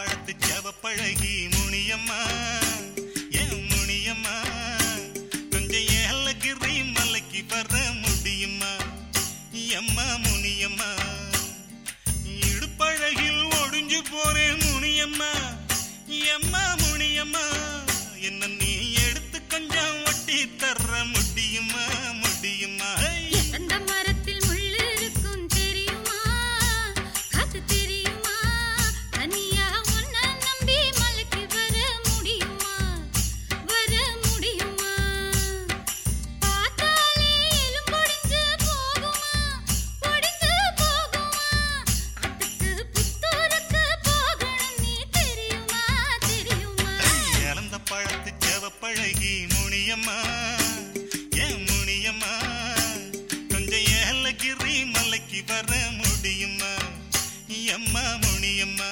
பழத்து செவப்பழகி முனியம்மா ஏன் முனியம்மா கொஞ்சம் ஏலகிரி மலைக்கு வர முடியுமா எம்மா முனியம்மா இடுப்பழகில் ஒடிஞ்சு போறேன் முனியம்மா எம்மா முனியம்மா என்ன நீ எடுத்து கொஞ்சம் ஒட்டி தர முடியுமா முடியுமா ஐ! எந்த மரத்தில் முள்ளு இருக்கும் தெரியுமா அது தெரியுமா தனியா உன்னை நம்பி மலைக்கு வர முடியுமா வர முடியுமா பார்த்தாலே எலும்பொடிஞ்சு போகுமா ஒடிஞ்சு போகுமா அதுக்கு புத்தூருக்கு போகணும் நீ தெரியுமா தெரியுமா இழந்த பழத்து செவப்பழகி முனியம்மா ஏன் முனியம்மா கொஞ்சம் ஏலகிரி மலைக்கு வர முடியுமா எம்மா முனியம்மா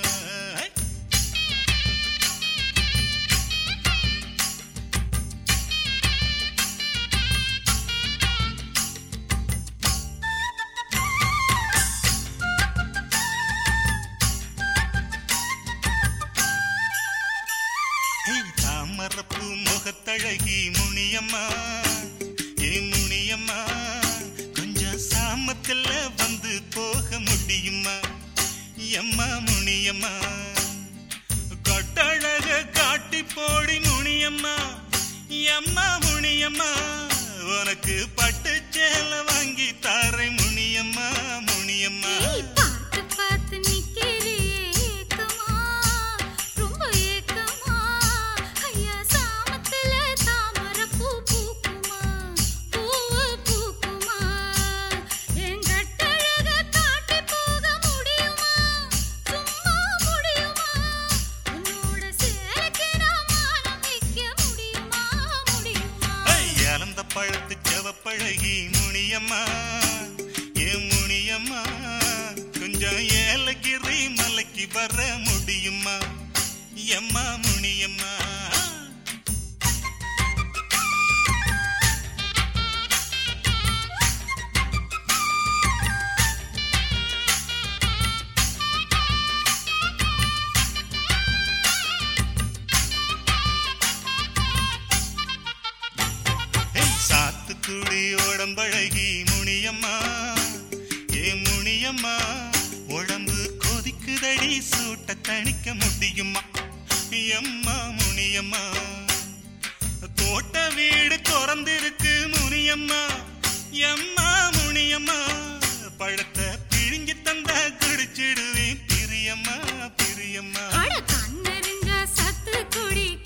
ஏய், தாமரப்பூ முகத்தழகி முனியம்மா ஏ முனியம்மா கொஞ்சம் சாமத்துல வந்து போக முடியுமா எம்மா முனியம்மா கொட்டழக காட்டி போடி முனியம்மா எம்மா முனியம்மா உனக்கு பட்டு சேலை வாங்கி தாரை முனியம்மா முனியம்மா ஏய், பார்த்து பார்த்து நிக்கிறியே ஏக்கமா, ரொம்ப ஏக்கமா. ஐயா, சாமத்துல தாமரைப்பூ பூக்குமா, பூவு பூக்குமா? என் கட்டழக காட்டி போக முடியுமா? சும்மா முடியுமா? உன்னோட சேலைக்கு நான் மானம் வைக்க முடியுமா? முடியுமா? ஐய், இழந்த பழத்து செவப்பழகி முனியம்மா ஏ முனியம்மா கொஞ்சம் ஏலகிரி மலைக்கு வர முடியுமா எம்மா முனியம்மா ஏய், சாத்துக்குடி உடம்பழகி முனியம்மா ஏ முனியம்மா உடம்பு கொதிக்குதடி சூட்ட தணிக்க முடியுமா எம்மா முனியம்மா தோட்ட வீடு திறந்திருக்கு முனியம்மா எம்மா முனியம்மா பழத்தை பிழிஞ்சு தந்தா குடிச்சிடுவேன் பிரியம்மா பிரியம்மா அட கண்ணெறிஞ்ச சத்து குடி